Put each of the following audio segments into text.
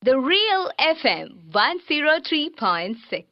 The Real FM 103.6.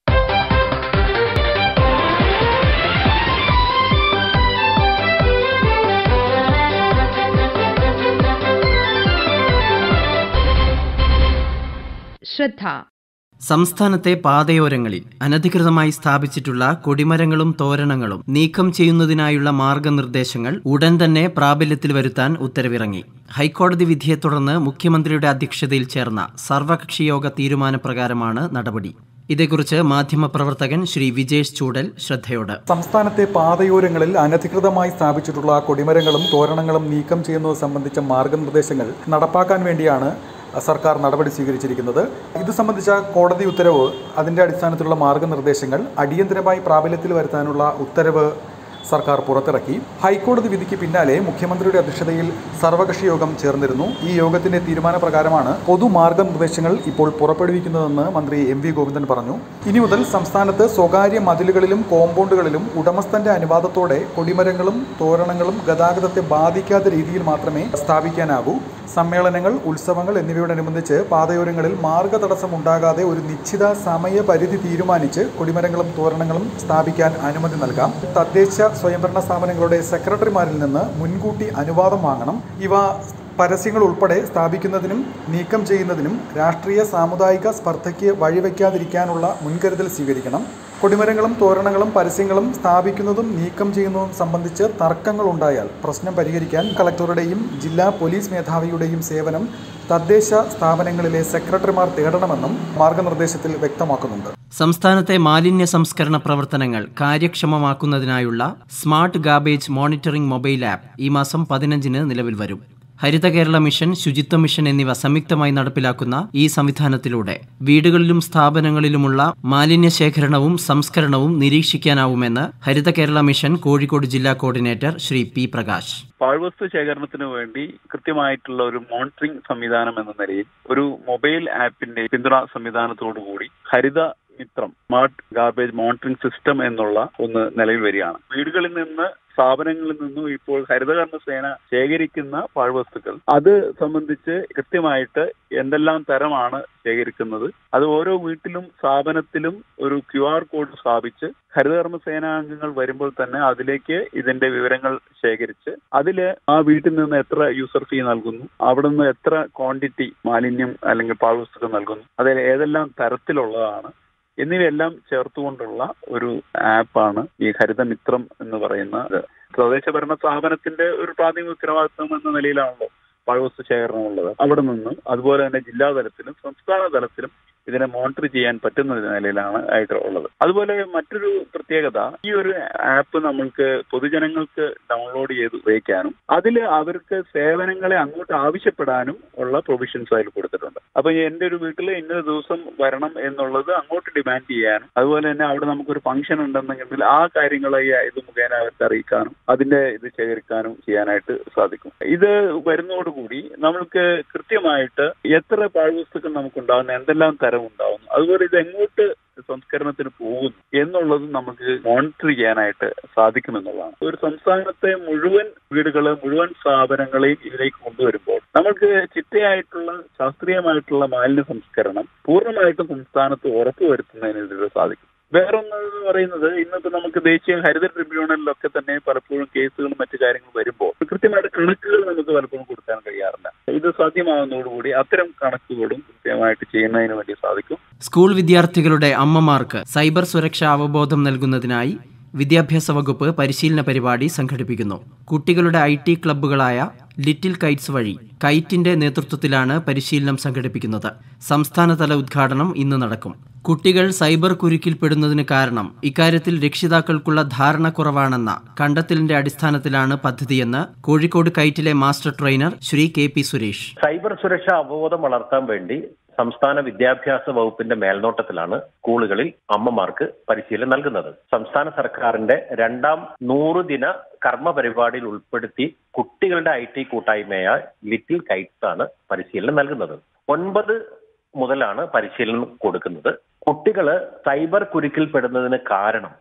ശ്രദ്ധ സംസ്ഥാനത്തെ പാതയോരങ്ങളിൽ അനധികൃതമായി സ്ഥാപിച്ചിട്ടുള്ള കൊടിമരങ്ങളും തോരണങ്ങളും നീക്കം ചെയ്യുന്നതിനായുള്ള മാർഗനിർദ്ദേശങ്ങൾ ഉടൻ തന്നെ പ്രാബല്യത്തിൽ വരുത്താൻ ഉത്തരവിറങ്ങി ഹൈക്കോടതി വിധിയെ തുടർന്ന് മുഖ്യമന്ത്രിയുടെ അധ്യക്ഷതയിൽ ചേർന്ന സർവകക്ഷി യോഗ തീരുമാനപ്രകാരമാണ് നടപടി ഇതേക്കുറിച്ച് മാധ്യമപ്രവർത്തകൻ ശ്രീ വിജേഷ് ചൂടൽ ശ്രദ്ധയോട് സംസ്ഥാനത്തെ പാതയോരങ്ങളിൽ അനധികൃതമായി സ്ഥാപിച്ചിട്ടുള്ള കൊടിമരങ്ങളും തോരണങ്ങളും നീക്കം ചെയ്യുന്നത് സംബന്ധിച്ച മാർഗനിർദ്ദേശങ്ങൾ നടപ്പാക്കാൻ വേണ്ടിയാണ് സർക്കാർ നടപടി സ്വീകരിച്ചിരിക്കുന്നത് ഇത് സംബന്ധിച്ച കോടതി ഉത്തരവ് അതിൻ്റെ അടിസ്ഥാനത്തിലുള്ള മാർഗനിർദ്ദേശങ്ങൾ അടിയന്തരമായി പ്രാബല്യത്തിൽ വരുത്താനുള്ള ഉത്തരവ് സർക്കാർ പുറത്തിറക്കി ഹൈക്കോടതി വിധിക്ക് പിന്നാലെ മുഖ്യമന്ത്രിയുടെ അധ്യക്ഷതയിൽ സർവകക്ഷി യോഗം ചേർന്നിരുന്നു ഈ യോഗത്തിന്റെ തീരുമാനപ്രകാരമാണ് പൊതുമാർഗനിർദ്ദേശങ്ങൾ ഇപ്പോൾ പുറപ്പെടുവിക്കുന്നതെന്ന് മന്ത്രി എം വി ഗോവിന്ദൻ പറഞ്ഞു ഇനി മുതൽ സംസ്ഥാനത്ത് സ്വകാര്യ മതിലുകളിലും കോമ്പൗണ്ടുകളിലും ഉടമസ്ഥന്റെ അനുവാദത്തോടെ കൊടിമരങ്ങളും തോരണങ്ങളും ഗതാഗതത്തെ ബാധിക്കാത്ത രീതിയിൽ മാത്രമേ സ്ഥാപിക്കാനാകൂ സമ്മേളനങ്ങൾ ഉത്സവങ്ങൾ എന്നിവയോടനുബന്ധിച്ച് പാതയോരങ്ങളിൽ മാർഗതടസ്സം ഉണ്ടാകാതെ ഒരു നിശ്ചിത സമയപരിധി തീരുമാനിച്ച് കൊടിമരങ്ങളും തോരണങ്ങളും സ്ഥാപിക്കാൻ അനുമതി നൽകാം തദ്ദേശ സ്വയംഭരണ സ്ഥാപനങ്ങളുടെ സെക്രട്ടറിമാരിൽ നിന്ന് മുൻകൂട്ടി അനുവാദം വാങ്ങണം ഇവ പരസ്യങ്ങൾ ഉൾപ്പെടെ സ്ഥാപിക്കുന്നതിനും നീക്കം ചെയ്യുന്നതിനും രാഷ്ട്രീയ സാമുദായിക സ്പർദ്ധയ്ക്ക് വഴിവെക്കാതിരിക്കാനുള്ള മുൻകരുതൽ സ്വീകരിക്കണം കൊടിമരങ്ങളും തോരണങ്ങളും പരസ്യങ്ങളും സ്ഥാപിക്കുന്നതും നീക്കം ചെയ്യുന്നതും സംബന്ധിച്ച് തർക്കങ്ങൾ ഉണ്ടായാൽ പ്രശ്നം പരിഹരിക്കാൻ കളക്ടറുടെയും ജില്ലാ പോലീസ് മേധാവിയുടെയും സേവനം തദ്ദേശ സ്ഥാപനങ്ങളിലെ സെക്രട്ടറിമാർ തേടണമെന്നും മാർഗനിർദ്ദേശത്തിൽ വ്യക്തമാക്കുന്നുണ്ട് സംസ്ഥാനത്തെ മാലിന്യ സംസ്കരണ പ്രവർത്തനങ്ങൾ കാര്യക്ഷമമാക്കുന്നതിനായുള്ള smart garbage monitoring mobile app ഈ മാസം പതിനഞ്ചിന് നിലവിൽ വരും ഹരിത കേരള മിഷൻ ശുചിത്വ മിഷൻ എന്നിവ സംയുക്തമായി നടപ്പിലാക്കുന്ന ഈ സംവിധാനത്തിലൂടെ വീടുകളിലും സ്ഥാപനങ്ങളിലുമുള്ള മാലിന്യ ശേഖരണവും സംസ്കരണവും നിരീക്ഷിക്കാനാവുമെന്ന് ഹരിത കേരള മിഷൻ കോഴിക്കോട് ജില്ലാ കോർഡിനേറ്റർ ശ്രീ പി പ്രകാശ് പാഴ്വസ്തു ശേഖരണത്തിന് വേണ്ടി കൃത്യമായിട്ടുള്ള ഒരു മോണിറ്ററിംഗ് സംവിധാനം എന്ന നിലയിൽ ഒരു മൊബൈൽ ആപ്പിന്റെ പിന്തുണ സംവിധാനത്തോടു കൂടി Haritha Mithram smart garbage monitoring system എന്നുള്ള ഒന്ന് നിലവിൽ വരികയാണ് വീടുകളിൽ നിന്ന് സ്ഥാപനങ്ങളിൽ നിന്നും ഇപ്പോൾ ഹരിതകർമ്മ സേന ശേഖരിക്കുന്ന പാഴ്വസ്തുക്കൾ അത് സംബന്ധിച്ച് കൃത്യമായിട്ട് എന്തെല്ലാം തരമാണ് ശേഖരിക്കുന്നത് അത് ഓരോ വീട്ടിലും സ്ഥാപനത്തിലും ഒരു ക്യു ആർ കോഡ് സ്ഥാപിച്ച് ഹരിതകർമ്മ സേനാംഗങ്ങൾ വരുമ്പോൾ തന്നെ അതിലേക്ക് ഇതിന്റെ വിവരങ്ങൾ ശേഖരിച്ച് അതില് ആ വീട്ടിൽ നിന്ന് എത്ര യൂസർ ഫീ നൽകുന്നു അവിടെ നിന്ന് എത്ര ക്വാണ്ടിറ്റി മാലിന്യം അല്ലെങ്കിൽ പാഴ്വസ്തുക്കൾ നൽകുന്നു അതിൽ ഏതെല്ലാം തരത്തിലുള്ളതാണ് എന്നിവയെല്ലാം ചേർത്തുകൊണ്ടുള്ള ഒരു ആപ്പാണ് ഈ ഹരിതമിത്രം എന്ന് പറയുന്നത് തദ്ദേശ ഭരണ സ്ഥാപനത്തിന്റെ ഒരു പ്രാഥമിക ഉത്തരവാദിത്വം എന്ന നിലയിലാണല്ലോ പാഴ്വസ്തു ശേഖരണം ഉള്ളത് അവിടെ നിന്നും അതുപോലെ തന്നെ ജില്ലാ തലത്തിലും സംസ്ഥാന തലത്തിലും ഇതിനെ മോണിറ്റർ ചെയ്യാൻ പറ്റുന്ന നിലയിലാണ് ആയിട്ട് ഉള്ളത് അതുപോലെ മറ്റൊരു പ്രത്യേകത ഈ ഒരു ആപ്പ് നമ്മൾക്ക് പൊതുജനങ്ങൾക്ക് ഡൗൺലോഡ് ചെയ്ത് ഉപയോഗിക്കാനും അതിൽ അവർക്ക് സേവനങ്ങളെ അങ്ങോട്ട് ആവശ്യപ്പെടാനും ഉള്ള പ്രൊവിഷൻസ് അതിൽ കൊടുത്തിട്ടുണ്ട് അപ്പൊ എന്റെ ഒരു വീട്ടിൽ ഇന്ന ദിവസം വരണം എന്നുള്ളത് അങ്ങോട്ട് ഡിമാൻഡ് ചെയ്യാനും അതുപോലെ തന്നെ അവിടെ നമുക്കൊരു ഫംഗ്ഷൻ ഉണ്ടെന്നെങ്കിൽ ആ കാര്യങ്ങളെ ഇത് മുഖേന അവർക്ക് അറിയിക്കാനും അതിന്റെ ഇത് ശേഖരിക്കാനും ചെയ്യാനായിട്ട് സാധിക്കും ഇത് വരുന്നതോടുകൂടി നമ്മൾക്ക് കൃത്യമായിട്ട് എത്ര പാഴ്വസ്തുക്കൾ നമുക്കുണ്ടാകുന്ന എന്തെല്ലാം തരം ഉണ്ടാവുന്നു അതുപോലെ ഇത് എങ്ങോട്ട് സംസ്കരണത്തിന് പോകുന്നു എന്നുള്ളതും നമുക്ക് മോണിറ്റർ ചെയ്യാനായിട്ട് സാധിക്കുമെന്നുള്ളതാണ് ഒരു സംസ്ഥാനത്തെ മുഴുവൻ വീടുകള് മുഴുവൻ സ്ഥാപനങ്ങളെയും ഇതിലേക്ക് കൊണ്ടുവരുമ്പോൾ നമുക്ക് ചിട്ടയായിട്ടുള്ള ശാസ്ത്രീയമായിട്ടുള്ള മാലിന്യ സംസ്കരണം പൂർണ്ണമായിട്ടും സംസ്ഥാനത്ത് ഉറപ്പുവരുത്തുന്നതിന് ഇതിലൂടെ സാധിക്കും വേറൊന്ന് എന്ന് പറയുന്നത് ഇന്നിപ്പോ നമുക്ക് ദേശീയ ഹരിത ട്രിബ്യൂണലിലൊക്കെ തന്നെ പലപ്പോഴും കേസുകളും മറ്റു കാര്യങ്ങളും വരുമ്പോൾ കൃത്യമായിട്ട് കണക്കുകൾ നമുക്ക് പലപ്പോഴും കൊടുക്കാൻ കഴിയാറില്ല ഇത് സാധ്യമാകുന്നതോടുകൂടി അത്തരം കണക്കുകളും കൃത്യമായിട്ട് ചെയ്യുന്നതിന് വേണ്ടി സാധിക്കും സ്കൂൾ വിദ്യാർത്ഥികളുടെ അമ്മമാർക്ക് സൈബർ സുരക്ഷാ അവബോധം നൽകുന്നതിനായി വിദ്യാഭ്യാസ വകുപ്പ് പരിശീലന പരിപാടി സംഘടിപ്പിക്കുന്നു കുട്ടികളുടെ ഐ ടി ക്ലബ്ബുകളായ ലിറ്റിൽ കൈറ്റ്സ് വഴി കൈറ്റിന്റെ നേതൃത്വത്തിലാണ് പരിശീലനം സംഘടിപ്പിക്കുന്നത് സംസ്ഥാനതല ഉദ്ഘാടനം ഇന്ന് നടക്കും കുട്ടികൾ സൈബർ കുരുക്കിൽപ്പെടുന്നതിന് കാരണം ഇക്കാര്യത്തിൽ രക്ഷിതാക്കൾക്കുള്ള ധാരണ കുറവാണെന്ന കണ്ടെത്തലിന്റെ അടിസ്ഥാനത്തിലാണ് പദ്ധതിയെന്ന് കോഴിക്കോട് കൈറ്റിലെ master trainer Shri K P Suresh cyber സുരക്ഷാ അവബോധം വളർത്താൻ വേണ്ടി സംസ്ഥാന വിദ്യാഭ്യാസ വകുപ്പിന്റെ മേൽനോട്ടത്തിലാണ് സ്കൂളുകളിൽ അമ്മമാർക്ക് പരിശീലനം നൽകുന്നത് സംസ്ഥാന സർക്കാരിന്റെ രണ്ടാം നൂറ് ദിന കർമ്മ പരിപാടിയിൽ ഉൾപ്പെടുത്തി കുട്ടികളുടെ ഐ ടി കൂട്ടായ്മയായ ലിറ്റിൽ കൈറ്റ്സ് ആണ് പരിശീലനം നൽകുന്നത് ഒൻപത് മുതലാണ് പരിശീലനം കൊടുക്കുന്നത് കുട്ടികള് സൈബർ കുരുക്കിൽ പെടുന്നതിന് കാരണം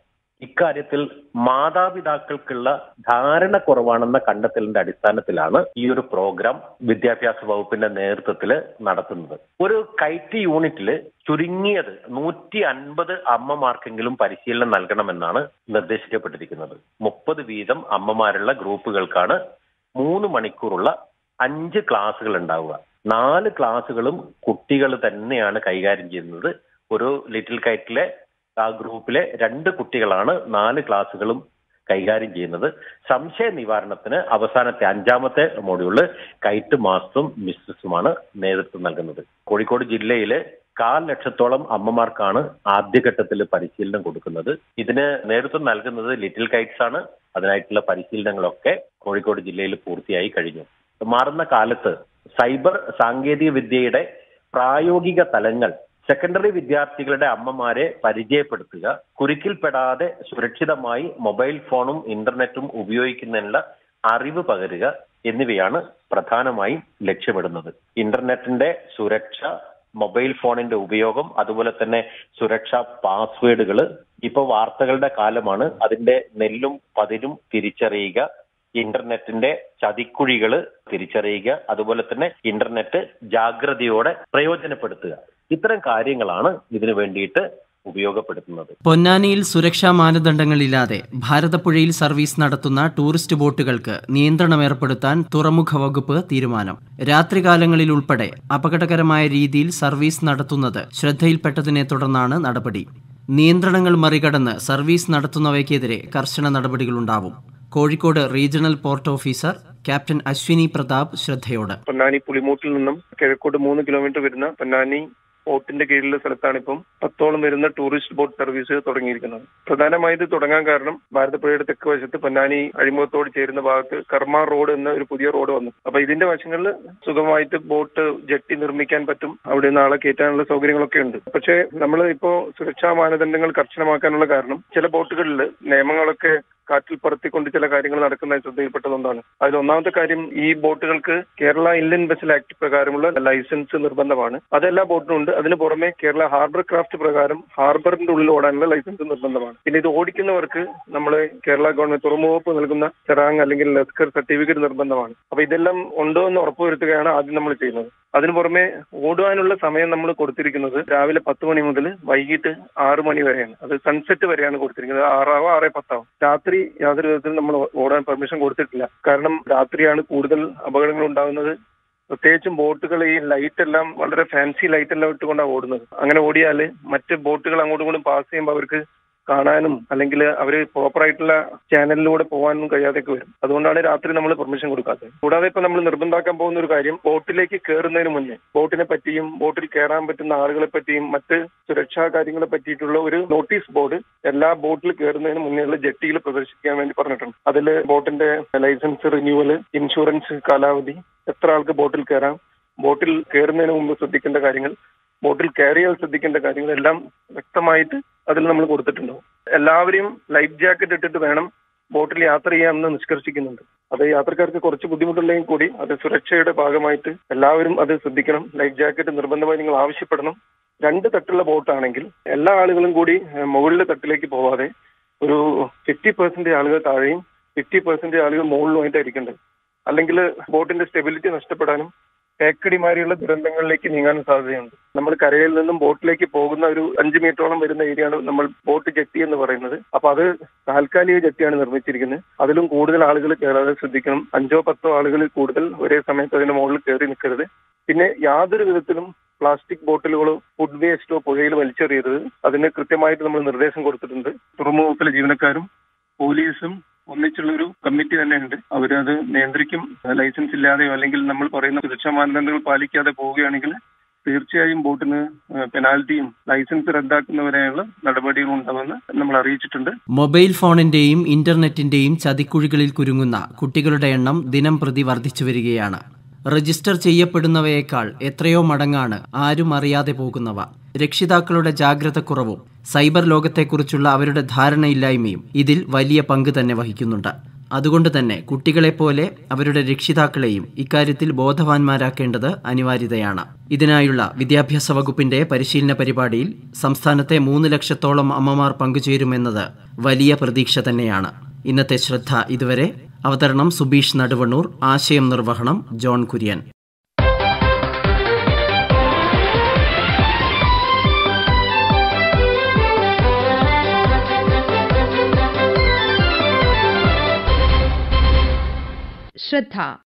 ഇക്കാര്യത്തിൽ മാതാപിതാക്കൾക്കുള്ള ധാരണ കുറവാണെന്ന കണ്ടെത്തലിന്റെ അടിസ്ഥാനത്തിലാണ് ഈ ഒരു പ്രോഗ്രാം വിദ്യാഭ്യാസ വകുപ്പിന്റെ നേതൃത്വത്തിൽ നടത്തുന്നത് ഒരു കൈറ്റ് യൂണിറ്റിൽ ചുരുങ്ങിയത് നൂറ്റി അൻപത് അമ്മമാർക്കെങ്കിലും പരിശീലനം നൽകണമെന്നാണ് നിർദ്ദേശിക്കപ്പെട്ടിരിക്കുന്നത് മുപ്പത് വീതം അമ്മമാരുള്ള ഗ്രൂപ്പുകൾക്കാണ് മൂന്ന് മണിക്കൂറുള്ള അഞ്ച് ക്ലാസ്സുകൾ ഉണ്ടാവുക നാല് ക്ലാസ്സുകളും കുട്ടികൾ തന്നെയാണ് കൈകാര്യം ചെയ്യുന്നത് ഒരു ലിറ്റിൽ കൈറ്റിലെ ആ ഗ്രൂപ്പിലെ രണ്ട് കുട്ടികളാണ് നാല് ക്ലാസ്സുകളും കൈകാര്യം ചെയ്യുന്നത് സംശയ നിവാരണത്തിന് അവസാനത്തെ അഞ്ചാമത്തെ മൊഡ്യൂള് കൈറ്റ് മാസ്റ്ററും മിസ്സസുമാണ് നേതൃത്വം നൽകുന്നത് കോഴിക്കോട് ജില്ലയിലെ കാൽ ലക്ഷത്തോളം അമ്മമാർക്കാണ് ആദ്യഘട്ടത്തിൽ പരിശീലനം കൊടുക്കുന്നത് ഇതിന് നേതൃത്വം നൽകുന്നത് ലിറ്റിൽ കൈറ്റ്സ് ആണ് അതിനായിട്ടുള്ള പരിശീലനങ്ങളൊക്കെ കോഴിക്കോട് ജില്ലയിൽ പൂർത്തിയായി കഴിഞ്ഞു മാറുന്ന കാലത്ത് സൈബർ സാങ്കേതിക വിദ്യയുടെ പ്രായോഗിക തലങ്ങൾ സെക്കൻഡറി വിദ്യാർത്ഥികളുടെ അമ്മമാരെ പരിചയപ്പെടുത്തുക കുരുക്കിൽപ്പെടാതെ സുരക്ഷിതമായി മൊബൈൽ ഫോണും ഇന്റർനെറ്റും ഉപയോഗിക്കുന്നതിനുള്ള അറിവ് പകരുക എന്നിവയാണ് പ്രധാനമായും ലക്ഷ്യമിടുന്നത് ഇന്റർനെറ്റിന്റെ സുരക്ഷ മൊബൈൽ ഫോണിന്റെ ഉപയോഗം അതുപോലെ തന്നെ സുരക്ഷാ പാസ്വേഡുകൾ ഇപ്പൊ വാർത്തകളുടെ കാലമാണ് അതിന്റെ നെല്ലും പതിരും തിരിച്ചറിയുക ഇന്റർനെറ്റിന്റെ ചതിക്കുഴികൾ തിരിച്ചറിയുക അതുപോലെ തന്നെ ഇന്റർനെറ്റ് ജാഗ്രതയോടെ പ്രയോജനപ്പെടുത്തുക ഇത്തരം കാര്യങ്ങളാണ് ഇതിനു വേണ്ടിയിട്ട് ഉപയോഗപ്പെടുത്തുന്നത് പൊന്നാനിയിൽ സുരക്ഷാ മാനദണ്ഡങ്ങളില്ലാതെ ഭാരതപ്പുഴയിൽ സർവീസ് നടത്തുന്ന ടൂറിസ്റ്റ് ബോട്ടുകൾക്ക് നിയന്ത്രണം ഏർപ്പെടുത്താൻ തുറമുഖ വകുപ്പ് തീരുമാനം രാത്രികാലങ്ങളിൽ ഉൾപ്പെടെ അപകടകരമായ രീതിയിൽ സർവീസ് നടത്തുന്നത് ശ്രദ്ധയിൽപ്പെട്ടതിനെ തുടർന്നാണ് നടപടി നിയന്ത്രണങ്ങൾ മറികടന്ന് സർവീസ് നടത്തുന്നവയ്ക്കെതിരെ കർശന നടപടികളുണ്ടാവും Kozhikode regional port officer captain Ashwini Prathap ശ്രദ്ധയോട് പൊന്നാനി പുളിമൂട്ടിൽ നിന്നും കിഴക്കോട്ട് മൂന്ന് കിലോമീറ്റർ വരുന്ന പൊന്നാനി പോർട്ടിന്റെ കീഴിലുള്ള സ്ഥലത്താണ് ഇപ്പം പത്തോളം വരുന്ന ടൂറിസ്റ്റ് ബോട്ട് സർവീസ് തുടങ്ങിയിരിക്കുന്നത് പ്രധാനമായി ഇത് തുടങ്ങാൻ കാരണം ഭാരതപ്പുഴയുടെ തെക്ക് വശത്ത് പൊന്നാനി അഴിമുഖത്തോട് ചേരുന്ന ഭാഗത്ത് കർമ്മ റോഡ് എന്ന ഒരു പുതിയ റോഡ് വന്നു അപ്പൊ ഇതിന്റെ വശങ്ങളിൽ സുഖമായിട്ട് ബോട്ട് ജെട്ടി നിർമ്മിക്കാൻ പറ്റും അവിടെ നിന്ന് ആളെ കയറ്റാനുള്ള സൗകര്യങ്ങളൊക്കെ ഉണ്ട് പക്ഷേ നമ്മൾ ഇപ്പോ സുരക്ഷാ മാനദണ്ഡങ്ങൾ കർശനമാക്കാനുള്ള കാരണം ചില ബോട്ടുകളിൽ നിയമങ്ങളൊക്കെ കാറ്റിൽ പറത്തിക്കൊണ്ട് ചില കാര്യങ്ങൾ നടക്കുന്ന ശ്രദ്ധയിൽപ്പെട്ടതുകൊണ്ടാണ് അതിൽ ഒന്നാമത്തെ കാര്യം ഈ ബോട്ടുകൾക്ക് കേരള ഇൻലൻഡ് വെസൽ ആക്ട് പ്രകാരമുള്ള ലൈസൻസ് നിർബന്ധമാണ് അതെല്ലാ ബോട്ടിനും ഉണ്ട് അതിന് പുറമെ കേരള ഹാർബർ ക്രാഫ്റ്റ് പ്രകാരം ഹാർബറിന്റെ ഉള്ളിൽ ഓടാനുള്ള ലൈസൻസ് നിർബന്ധമാണ് പിന്നെ ഇത് ഓടിക്കുന്നവർക്ക് നമ്മൾ കേരള ഗവൺമെന്റ് തുറമുഖ വകുപ്പ് നൽകുന്ന ചെറാങ് അല്ലെങ്കിൽ ലസ്കർ സർട്ടിഫിക്കറ്റ് നിർബന്ധമാണ് അപ്പൊ ഇതെല്ലാം ഉണ്ടോ എന്ന് ഉറപ്പുവരുത്തുകയാണ് ആദ്യം നമ്മൾ ചെയ്യുന്നത് അതിനു പുറമെ ഓടുവാനുള്ള സമയം നമ്മൾ കൊടുത്തിരിക്കുന്നത് രാവിലെ പത്ത് മണി മുതൽ വൈകിട്ട് ആറ് മണി വരെയാണ് അത് സൺസെറ്റ് വരെയാണ് കൊടുത്തിരിക്കുന്നത് ആറാവോ ആറേ പത്താവും രാത്രി യാതൊരു വിധത്തിലും നമ്മൾ ഓടാൻ പെർമിഷൻ കൊടുത്തിട്ടില്ല കാരണം രാത്രിയാണ് കൂടുതൽ അപകടങ്ങൾ ഉണ്ടാകുന്നത് പ്രത്യേകിച്ചും ബോട്ടുകൾ ഈ ലൈറ്റ് എല്ലാം വളരെ ഫാൻസി ലൈറ്റ് എല്ലാം ഇട്ടുകൊണ്ടാണ് ഓടുന്നത് അങ്ങനെ ഓടിയാൽ മറ്റ് ബോട്ടുകൾ അങ്ങോട്ടും ഇങ്ങോട്ടും പാസ് ചെയ്യുമ്പോൾ അവർക്ക് കാണാനും അല്ലെങ്കിൽ അവർ പ്രോപ്പർ ആയിട്ടുള്ള ചാനലിലൂടെ പോകാനും കഴിയാതെയൊക്കെ വരും അതുകൊണ്ടാണ് രാത്രി നമ്മൾ പെർമിഷൻ കൊടുക്കാത്തത് കൂടാതെ ഇപ്പൊ നമ്മൾ നിർബന്ധാക്കാൻ പോകുന്ന ഒരു കാര്യം ബോട്ടിലേക്ക് കയറുന്നതിന് മുന്നേ ബോട്ടിനെ പറ്റിയും ബോട്ടിൽ കയറാൻ പറ്റുന്ന ആളുകളെ പറ്റിയും മറ്റ് സുരക്ഷാ കാര്യങ്ങളെ പറ്റിയിട്ടുള്ള ഒരു നോട്ടീസ് ബോർഡ് എല്ലാ ബോട്ടിൽ കയറുന്നതിന് മുന്നേയുള്ള ജെട്ടിയിൽ പ്രദർശിപ്പിക്കാൻ വേണ്ടി പറഞ്ഞിട്ടുണ്ട് അതിൽ ബോട്ടിന്റെ ലൈസൻസ് റിന്യൂവൽ ഇൻഷുറൻസ് കാലാവധി എത്ര ആൾക്ക് ബോട്ടിൽ കയറാം ബോട്ടിൽ കയറുന്നതിന് മുമ്പ് ശ്രദ്ധിക്കേണ്ട കാര്യങ്ങൾ ബോട്ടിൽ കയറിയാൽ ശ്രദ്ധിക്കേണ്ട കാര്യങ്ങൾ എല്ലാം വ്യക്തമായിട്ട് അതിൽ നമ്മൾ കൊടുത്തിട്ടുണ്ടാവും എല്ലാവരെയും ലൈഫ് ജാക്കറ്റ് ഇട്ടിട്ട് വേണം ബോട്ടിൽ യാത്ര ചെയ്യാമെന്ന് നിഷ്കർഷിക്കുന്നുണ്ട് അത് യാത്രക്കാർക്ക് കുറച്ച് ബുദ്ധിമുട്ടുണ്ടെങ്കിൽ കൂടി അത് സുരക്ഷയുടെ ഭാഗമായിട്ട് എല്ലാവരും അത് ശ്രദ്ധിക്കണം ലൈഫ് ജാക്കറ്റ് നിർബന്ധമായി നിങ്ങൾ ആവശ്യപ്പെടണം രണ്ട് തട്ടുള്ള ബോട്ടാണെങ്കിൽ എല്ലാ ആളുകളും കൂടി ഏഹ്, മുകളിലെ തട്ടിലേക്ക് പോവാതെ ഒരു ഫിഫ്റ്റി പെർസെന്റ് ആളുകൾ താഴെയും ഫിഫ്റ്റി പെർസെന്റ് ആളുകൾ മുകളിലുമായിട്ട് ഇരിക്കേണ്ടത് അല്ലെങ്കിൽ ബോട്ടിന്റെ സ്റ്റെബിലിറ്റി നഷ്ടപ്പെടാനും തേക്കടിമാരിയുള്ള ദുരന്തങ്ങളിലേക്ക് നീങ്ങാനും സാധ്യതയുണ്ട് നമ്മൾ കരയിൽ നിന്നും ബോട്ടിലേക്ക് പോകുന്ന ഒരു അഞ്ച് മീറ്ററോളം വരുന്ന ഏരിയയാണ് നമ്മൾ ബോട്ട് ജെട്ടി എന്ന് പറയുന്നത് അപ്പൊ അത് താൽക്കാലിക ജെട്ടിയാണ് നിർമ്മിച്ചിരിക്കുന്നത് അതിലും കൂടുതൽ ആളുകൾ കയറാതെ ശ്രദ്ധിക്കണം അഞ്ചോ പത്തോ ആളുകളിൽ കൂടുതൽ ഒരേ സമയത്ത് അതിന്റെ മുകളിൽ കയറി നിൽക്കരുത് പിന്നെ യാതൊരു വിധത്തിലും പ്ലാസ്റ്റിക് ബോട്ടിലുകളോ ഫുഡ് വേസ്റ്റോ പുഴയിൽ വലിച്ചെറിയരുത് അതിന് കൃത്യമായിട്ട് നമ്മൾ നിർദ്ദേശം കൊടുത്തിട്ടുണ്ട് തുറമുഖ വകുപ്പിലെ ജീവനക്കാരും പോലീസും ഒന്നിച്ചുള്ള ഒരു കമ്മിറ്റി തന്നെ ഉണ്ട് അവരത് നിയന്ത്രിക്കും ലൈസൻസ് ഇല്ലാതെയോ അല്ലെങ്കിൽ നമ്മൾ പറയുന്ന സുരക്ഷാ മാനദണ്ഡങ്ങൾ പാലിക്കാതെ പോവുകയാണെങ്കിൽ തീർച്ചയായും ബോട്ടിന് പെനാൽറ്റിയും ലൈസൻസ് റദ്ദാക്കുന്നവരെയുള്ള നടപടികൾ ഉണ്ടാവുമെന്ന് നമ്മൾ അറിയിച്ചിട്ടുണ്ട് മൊബൈൽ ഫോണിന്റെയും ഇന്റർനെറ്റിന്റെയും ചതിക്കുഴികളിൽ കുരുങ്ങുന്ന കുട്ടികളുടെ എണ്ണം ദിനം പ്രതി വർദ്ധിച്ചു വരികയാണ് രജിസ്റ്റർ ചെയ്യപ്പെടുന്നവയേക്കാൾ എത്രയോ മടങ്ങാണ് ആരും അറിയാതെ പോകുന്നവ രക്ഷിതാക്കളുടെ ജാഗ്രതക്കുറവും സൈബർ ലോകത്തെക്കുറിച്ചുള്ള അവരുടെ ധാരണയില്ലായ്മയും ഇതിൽ വലിയ പങ്ക് തന്നെ വഹിക്കുന്നുണ്ട് അതുകൊണ്ട് തന്നെ കുട്ടികളെപ്പോലെ അവരുടെ രക്ഷിതാക്കളെയും ഇക്കാര്യത്തിൽ ബോധവാന്മാരാക്കേണ്ടത് അനിവാര്യതയാണ് ഇതിനായുള്ള വിദ്യാഭ്യാസ വകുപ്പിന്റെ പരിശീലന പരിപാടിയിൽ സംസ്ഥാനത്തെ മൂന്ന് ലക്ഷത്തോളം അമ്മമാർ പങ്കുചേരുമെന്നത് വലിയ പ്രതീക്ഷ തന്നെയാണ് ഇന്നത്തെ ശ്രദ്ധ ഇതുവരെ അവതരണം സുബീഷ് നടുവണ്ണൂർ ആശയം നിർവഹണം ജോൺ കുര്യൻ ശ്രദ്ധ